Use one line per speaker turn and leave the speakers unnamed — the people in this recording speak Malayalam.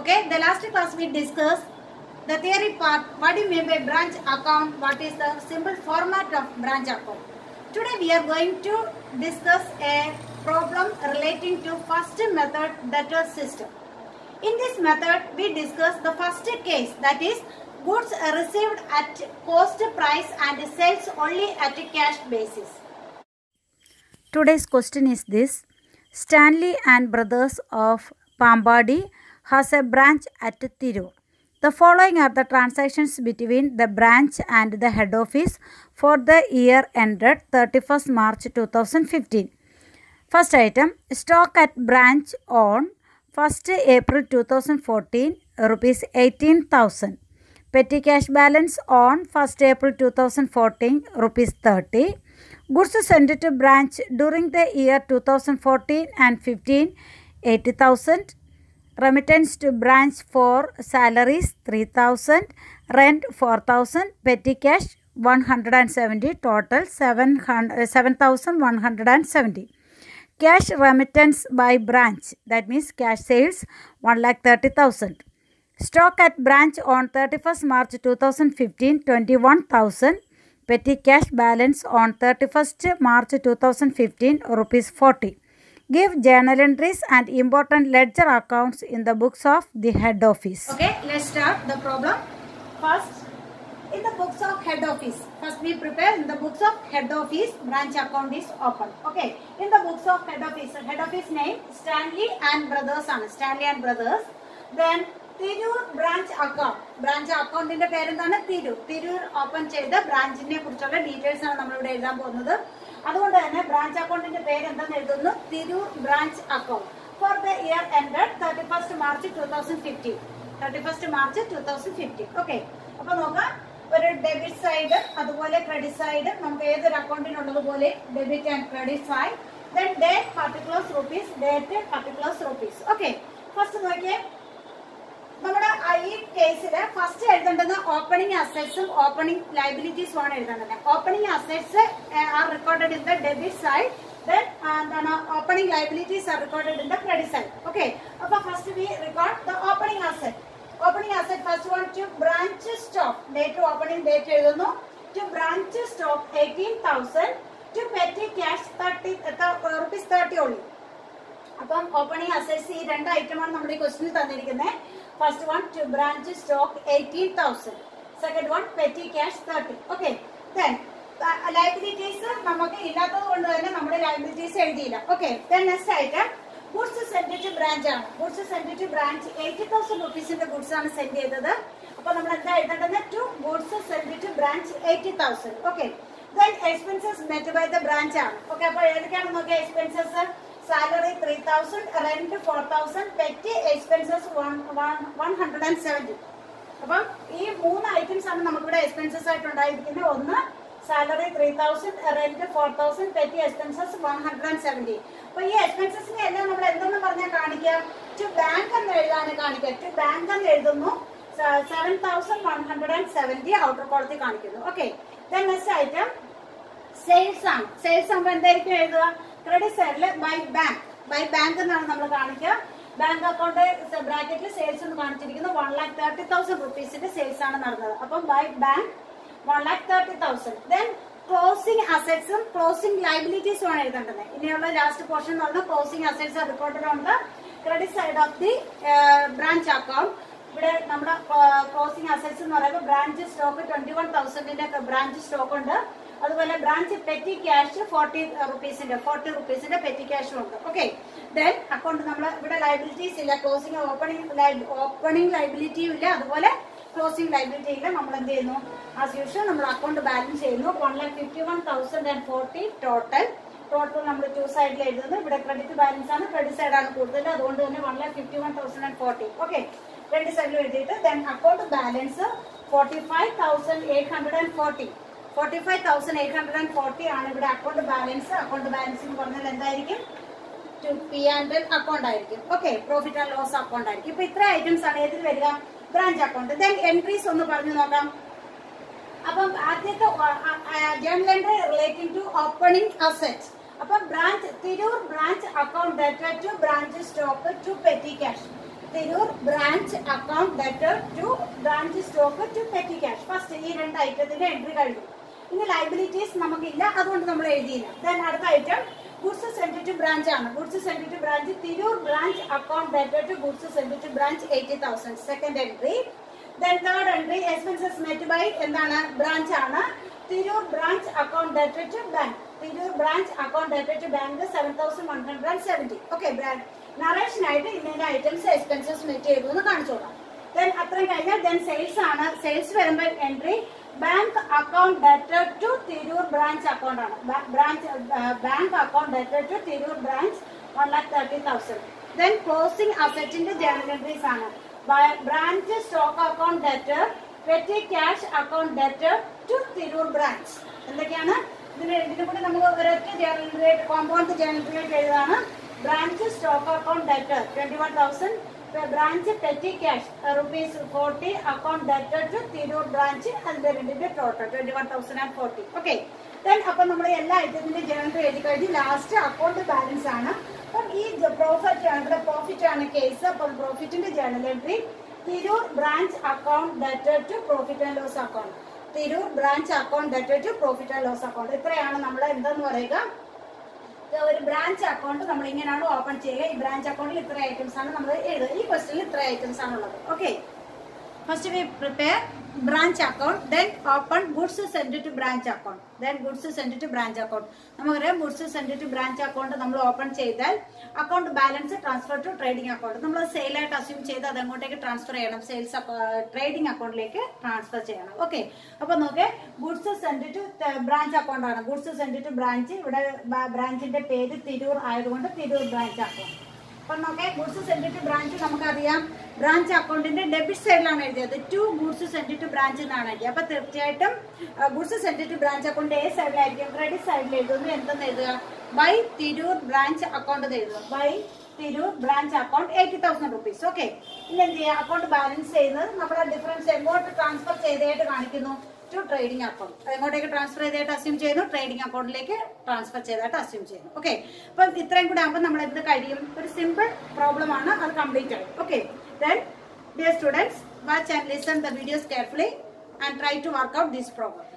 Okay, the last class we discussed the theory part, what do you mean by branch account, what is the simple format of branch account. Today we are going to discuss a problem relating to first method debtor system. In this method, we discuss the first case that is goods received at cost price and sales only at a cash basis.
Today's question is this Stanley and Brothers of Pambadi has a branch at Tirur. The following are the transactions between the branch and the head office for the year ended 31st March 2015. First item stock at branch on 1st April 2014 rupees 18000 petty cash balance on 1st April 2014 rupees 30 goods sent to branch during the year 2014 and 15 80000 remittance to branch for salaries 3000 rent 4000 petty cash 170 total 700 7170 cash remittance by branch that means cash sales 1 lakh 30000 stock at branch on 31st march 2015 21000 petty cash balance on 31st march 2015 rupees 40 give journal entries and important ledger accounts in the books of the head office
Okay, let's start the problem. First, in the books of head office, first we prepare in the books of head office, branch account is open. Okay, in the books of head office, head office name Stanley and Brothers ആണ് Stanley and Brothers. Then Tirur branch account branch അക്കൗണ്ടിന്റെ പേരെന്താണ് തിരൂർ തിരൂർ ഓപ്പൺ ചെയ്ത ബ്രാഞ്ചിനെ കുറിച്ചുള്ള ഡീറ്റെയിൽസ് ആണ് നമ്മളിവിടെ എഴുതാൻ പോകുന്നത് അതുകൊണ്ട് തന്നെ ബ്രാഞ്ച് അക്കൗണ്ടിന്റെ പേര് എന്താണെന്ന് എഴുതുന്നു Tirur branch account for the year ended thirty first March two thousand fifteen thirty first March two thousand fifteen okay അപ്പൊ നോക്കാം ഒരു ഡെബിറ്റ് സൈഡ് അതുപോലെ ക്രെഡിറ്റ് സൈഡ് നമുക്ക് ഏതൊരു അക്കൗണ്ടിനുള്ളതുപോലെ debit and credit side then date particulars rupees date particulars rupees okay first നോക്കിയേ നമ്മുടെ ആ ഈ കേസില് ഫസ്റ്റ് എഴുതേണ്ടത് ഓപ്പണിംഗ് അസറ്റ്സും ഓപ്പണിംഗ് ലൈബിലിറ്റീസും ആണ് എഴുതേണ്ടത് opening assets are recorded in the debit side then എന്താണ് opening liabilities are recorded in the credit side okay അപ്പൊ first we record the opening asset opening asset first one to branch stock date opening date എഴുതുന്നു to branch stock eighteen thousand to petty cash thirty rupees thirty only അപ്പം ഓപ്പണിംഗ് അസറ്റ്സ് ഈ രണ്ട് ഐറ്റമാണ് നമ്മുടെ ഈ ക്വസ്റ്റിനിൽ തന്നിരിക്കുന്നത് first one to branch stock eighteen thousand second one petty cash thirty okay then liabilities നമുക്ക് ഇല്ലാത്തത് കൊണ്ട് തന്നെ നമ്മുടെ ലൈബിലിറ്റീസ് എഴുതിയില്ല okay then next item goods send to branch ആണ് goods send to branch eighty thousand റുപ്പീസിന്റെ ഗുഡ്സ് ആണ് സെൻഡ് ചെയ്തത് അപ്പൊ നമ്മൾ എന്താ എഴുതേണ്ടത് to goods send to branch eighty thousand okay then expenses met by the branch ആണ് ഓക്കെ അപ്പൊ ഏതൊക്കെയാണ് നോക്കിയ expenses salary three thousand rent four thousand petty expenses one hundred and seventy അപ്പം ഈ മൂന്ന് ഐറ്റംസ് ആണ് നമുക്കിവിടെ എക്സ്പെൻസസ് ആയിട്ട് ഉണ്ടായിരിക്കുന്നത് ഒന്ന് salary three thousand rent four thousand petty expenses one hundred and seventy അപ്പൊ ഈ എക്സ്പെൻസസിനെ എല്ലാം നമ്മൾ എന്തെന്ന് പറഞ്ഞാൽ കാണിക്കാം ടു ബാങ്ക് എന്ന് എഴുതാൻ കാണിക്കുക ടു ബാങ്ക് എന്ന് എഴുതുന്നു seven thousand one hundred and seventy outer കോളത്തിൽ കാണിക്കുന്നു okay then next item sales ആണ് സെയിൽസ് ആകുമ്പോൾ എന്തായിരിക്കും എഴുതുക ക്രെഡിറ്റ് സൈഡിൽ ബൈ ബാങ്ക് ബൈ ബാങ്ക് എന്നാണ് നമ്മൾ കാണിക്കുക ബാങ്ക് അക്കൗണ്ട് ബ്രാക്കറ്റിൽ സെയിൽസ് എന്ന് കാണിച്ചിരിക്കുന്നു വൺ ലാക്ക് തേർട്ടി തൗസൻഡ് റുപ്പീസിന്റെ സെയിൽസ് ആണ് നടന്നത് അപ്പം by bank one lakh thirty thousand then closing അസറ്റ്സും ക്ലോസിംഗ് ലൈബിലിറ്റീസും ആണ് എഴുതേണ്ടത് ഇനിയുള്ള ലാസ്റ്റ് പോർഷൻ എന്ന് പറഞ്ഞാൽ ക്ലോസിംഗ് അസറ്റ്സ് റിപ്പോർട്ടഡ് ഉണ്ട് credit side of the branch account ഇവിടെ നമ്മുടെ ക്ലോസിംഗ് അസറ്റ്സ് എന്ന് പറയുമ്പോൾ ബ്രാഞ്ച് സ്റ്റോക്ക് ട്വന്റി വൺ തൗസൻഡിന്റെ ബ്രാഞ്ച് സ്റ്റോക്ക് ഉണ്ട് അതുപോലെ ബ്രാഞ്ച് പെറ്റി ക്യാഷ് ഫോർട്ടി റുപ്പീസിന്റെ ഫോർട്ടി റുപ്പീസിന്റെ പെറ്റി ക്യാഷും ഉണ്ട് ഓക്കെ ദെൻ അക്കൗണ്ട് നമ്മൾ ഇവിടെ ലൈബിലിറ്റീസ് ഇല്ല ക്ലോസിംഗ് ഓപ്പണിംഗ് ഓപ്പണിംഗ് ലൈബിലിറ്റിയും ഇല്ല അതുപോലെ ക്ലോസിംഗ് ലൈബിലിറ്റി ഇല്ല നമ്മൾ എന്ത് ചെയ്യുന്നു ആസ് യൂഷ്വൽ നമ്മൾ അക്കൗണ്ട് ബാലൻസ് ചെയ്യുന്നു one lakh fifty one thousand and forty total total നമ്മൾ ടു സൈഡിൽ എഴുതുന്നു ഇവിടെ ക്രെഡിറ്റ് ബാലൻസ് ആണ് ക്രെഡിറ്റ് സൈഡ് ആണ് കൂടുതൽ അതുകൊണ്ട് തന്നെ one lakh fifty one thousand and forty okay രണ്ട് സൈഡിലും എഴുതിയിട്ട് then account balance forty five thousand eight hundred and forty forty five thousand eight hundred and forty ആണ് ഇവിടെ അക്കൗണ്ട് ബാലൻസ് അക്കൗണ്ട് ബാലൻസ് എന്ന് പറഞ്ഞാൽ എന്തായിരിക്കും ടു പി ആൻഡ് അക്കൗണ്ട് ആയിരിക്കും okay profit and loss account ആയിരിക്കും ഇപ്പൊ ഇത്ര ഐറ്റംസ് ആണ് ഏതിൽ വരിക ബ്രാഞ്ച് അക്കൗണ്ട് ദെൻ എൻട്രീസ് ഒന്ന് പറഞ്ഞു നോക്കാം അപ്പം ആദ്യത്തെ journal entry relating to opening asset അപ്പൊ branch Tirur branch account debtor to branch stock to petty cash Tirur branch account debtor to branch stock to petty cash first ഈ രണ്ട് ഐറ്റത്തിന്റെ എൻട്രി കഴിഞ്ഞു ഇനി ലൈബിലിറ്റീസ് നമുക്കില്ല അതുകൊണ്ട് നമ്മൾ എഴുതിയില്ല ദെൻ അടുത്ത item goods send to branch ആണ് goods send to branch Tirur branch account debtor to goods send to branch eighty thousand second entry then third entry expenses met by എന്താണ് ബ്രാഞ്ച് ആണ് Tirur branch account debtor to bank Tirur branch account debtor to bank seven thousand one hundred and seventy okay നറേഷനായിട്ട് ഇന്ന ഐറ്റംസ് എക്സ്പെൻസസ് മെറ്റ് ചെയ്തു എന്ന് കാണിച്ചോളാം ദെൻ അത്രയും കഴിഞ്ഞാൽ ദെൻ സെയിൽസ് ആണ് സെയിൽസ് വരുമ്പോൾ entry bank account debtor to Tirur branch account ആണ് branch bank account debtor to Tirur branch one lakh thirty thousand then closing അസറ്റിന്റെ ജേണൽ എൻട്രീസ് ആണ് branch stock account debtor petty cash account debtor to Tirur branch എന്തൊക്കെയാണ് ഇതിന് ഇതിന് കൂടി നമുക്ക് ഒരൊറ്റ journal entry compound journal entry ആയിട്ട് എഴുതാണ് branch stock account debtor twenty one thousand branch petty cash rupees forty account debtor to Tirur branch അതിന്റെ രണ്ടിന്റെ total twenty one thousand and forty okay then അപ്പൊ നമ്മൾ എല്ലാ ഐറ്റത്തിന്റെ ജേണൽ എഴുതി കഴിഞ്ഞ് ലാസ്റ്റ് അക്കൗണ്ട് ബാലൻസ് ആണ് അപ്പം ഈ പ്രോഫിറ്റ് ആണ് ഇവിടെ പ്രോഫിറ്റ് ആണ് കേസ് അപ്പം പ്രോഫിറ്റിന്റെ journal entry Tirur branch account debtor to profit and loss account Tirur branch account debtor to profit and loss account ഇത്രയാണ് നമ്മൾ എന്തെന്ന് പറയുക ഇത് ഒരു ബ്രാഞ്ച് അക്കൗണ്ട് നമ്മൾ ഇങ്ങനെയാണ് ഓപ്പൺ ചെയ്യുക ഈ ബ്രാഞ്ച് അക്കൗണ്ടിൽ ഇത്ര ഐറ്റംസ് ആണ് നമ്മൾ എഴുതുക ഈ ക്വസ്റ്റിൽ ഇത്ര ഐറ്റംസ് ആണുള്ളത് okay first we prepare branch account then open goods send to branch account then goods send to branch account നമുക്കറിയാം goods send to branch account നമ്മൾ ഓപ്പൺ ചെയ്താൽ account balance transfer to trading account നമ്മൾ സെയിലായിട്ട് അസ്യൂം ചെയ്ത് അത് അങ്ങോട്ടേക്ക് ട്രാൻസ്ഫർ ചെയ്യണം സെയിൽസ് ട്രേഡിംഗ് അക്കൗണ്ടിലേക്ക് ട്രാൻസ്ഫർ ചെയ്യണം ഓക്കെ അപ്പൊ നോക്കേ goods send to branch account ആണ് ഗുഡ്സ് സെൻഡ് ടു ബ്രാഞ്ച് ഇവിടെ ബ്രാഞ്ചിന്റെ പേര് തിരൂർ ആയതുകൊണ്ട് തിരൂർ ബ്രാഞ്ച് അക്കൗണ്ട് അപ്പൊ നോക്കേ ഗുഡ്സ് സെൻഡ് ടു ബ്രാഞ്ച് നമുക്കറിയാം ബ്രാഞ്ച് അക്കൗണ്ടിന്റെ ഡെബിറ്റ് സൈഡിലാണ് എഴുതിയത് to goods send to branch എന്നാണ് എഴുതിയത് അപ്പൊ തീർച്ചയായിട്ടും goods send to branch account ഏത് സൈഡിലായിരിക്കും ക്രെഡിറ്റ് സൈഡിൽ എഴുതുന്നു എന്തെന്ന് എഴുതുക ബൈ തിരൂർ ബ്രാഞ്ച് അക്കൗണ്ട് എഴുതുക by Tirur branch account eighty thousand rupees okay ഇനി എന്ത് ചെയ്യുക അക്കൗണ്ട് ബാലൻസ് ചെയ്യുന്നത് നമ്മുടെ ഡിഫറൻസ് എങ്ങോട്ട് ട്രാൻസ്ഫർ ചെയ്തതായിട്ട് കാണിക്കുന്നു ടു ട്രേഡിംഗ് അക്കൗണ്ട് എങ്ങോട്ടേക്ക് ട്രാൻസ്ഫർ ചെയ്തായിട്ട് അസ്യൂം ചെയ്യുന്നു ട്രേഡിംഗ് അക്കൗണ്ടിലേക്ക് ട്രാൻസ്ഫർ ചെയ്തായിട്ട് അസ്യൂം ചെയ്യുന്നു ഓക്കെ അപ്പം ഇത്രയും കൂടെ ആകുമ്പോൾ നമ്മൾ എന്ത് കഴിയും ഒരു സിമ്പിൾ പ്രോബ്ലം ആണ് അത് കംപ്ലീറ്റ് ആയി okay then dear students watch and listen the videos carefully and try to work out this problem